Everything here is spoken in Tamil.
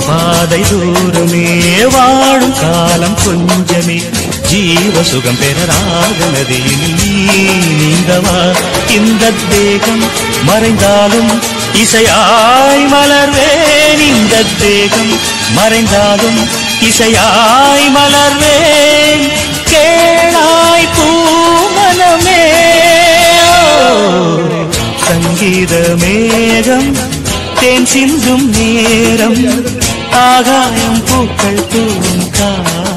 பாதை தூரமே வாழும் காலம் கொஞ்சமே ஜீவ சுகம் பெற ராக நதியில் நீ நீந்தவா இந்த தேகம் மறைந்தாலும் இசையாய் மலர்வேன் இந்த தேகம் மறைந்தாலும் இசையாய் மலர்வேன் கேளாய் பூமனமே சங்கீத மேகம் தேன் சிந்தும் நேரம் ஆகாயம் பூக்கள் தூவும் காலம்